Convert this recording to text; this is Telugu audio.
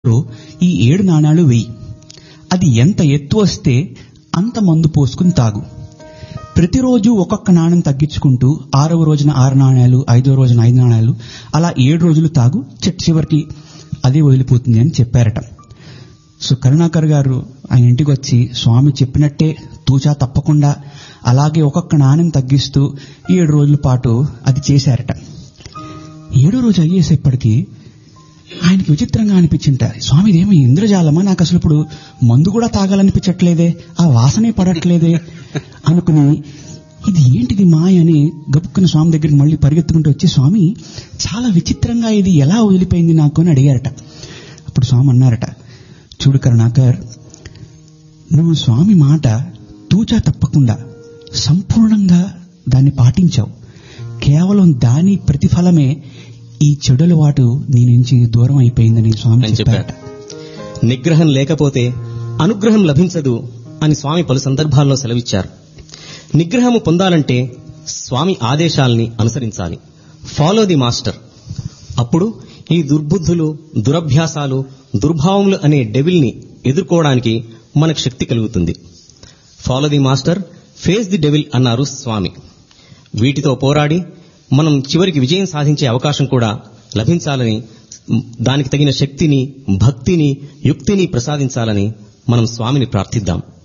నోట్లో ఈ ఏడు నాణాలు వెయ్యి అది ఎంత ఎత్తు వస్తే అంత మందు పోసుకుని తాగు ప్రతిరోజు ఒక్కొక్క నాణ్యం తగ్గించుకుంటూ ఆరవ రోజున ఆరు నాణ్యాలు ఐదవ రోజున ఐదు నాణ్యాలు అలా ఏడు రోజులు తాగు చిట్ట చివరికి అదే వదిలిపోతుంది అని చెప్పారట సో కరుణాకర్ గారు ఆయన ఇంటికి వచ్చి స్వామి చెప్పినట్టే తూచా తప్పకుండా అలాగే ఒక్కొక్క నాణ్యం తగ్గిస్తూ ఏడు రోజుల పాటు అది చేశారట ఏడో రోజు అయ్యేసేపటికి ఆయనకి విచిత్రంగా అనిపించింట స్వామి ఇదేమో ఇంద్రజాలమా నాకు అసలు ఇప్పుడు మందు కూడా తాగాలనిపించట్లేదే ఆ వాసనే పడట్లేదే అనుకుని ఇది ఏంటిది మాయ అని గబుక్కున స్వామి దగ్గరికి మళ్ళీ పరిగెత్తుకుంటూ వచ్చి స్వామి చాలా విచిత్రంగా ఇది ఎలా వదిలిపోయింది నాకు అని అడిగారట అప్పుడు స్వామి అన్నారట చూడు కరుణాకర్ నువ్వు స్వామి మాట తూచా తప్పకుండా సంపూర్ణంగా దాన్ని పాటించావు కేవలం దాని ప్రతిఫలమే ఈ చెడుల వాటు నీ నుంచి దూరం అయిపోయిందని స్వామి అని చెప్పారట చెప్పారట నిగ్రహం లేకపోతే అనుగ్రహం లభించదు అని స్వామి పలు సందర్భాల్లో సెలవిచ్చారు నిగ్రహము పొందాలంటే స్వామి ఆదేశాల్ని అనుసరించాలి ఫాలో ది మాస్టర్ అప్పుడు ఈ దుర్బుద్ధులు దురభ్యాసాలు దుర్భావములు అనే డెవిల్ని ఎదుర్కోవడానికి మనకు శక్తి కలుగుతుంది follow the master face the devil అన్నారు స్వామి వీటితో పోరాడి మనం చివరికి విజయం సాధించే అవకాశం కూడా లభించాలని దానికి తగిన శక్తిని భక్తిని యుక్తిని ప్రసాదించాలని మనం స్వామిని ప్రార్థిద్దాం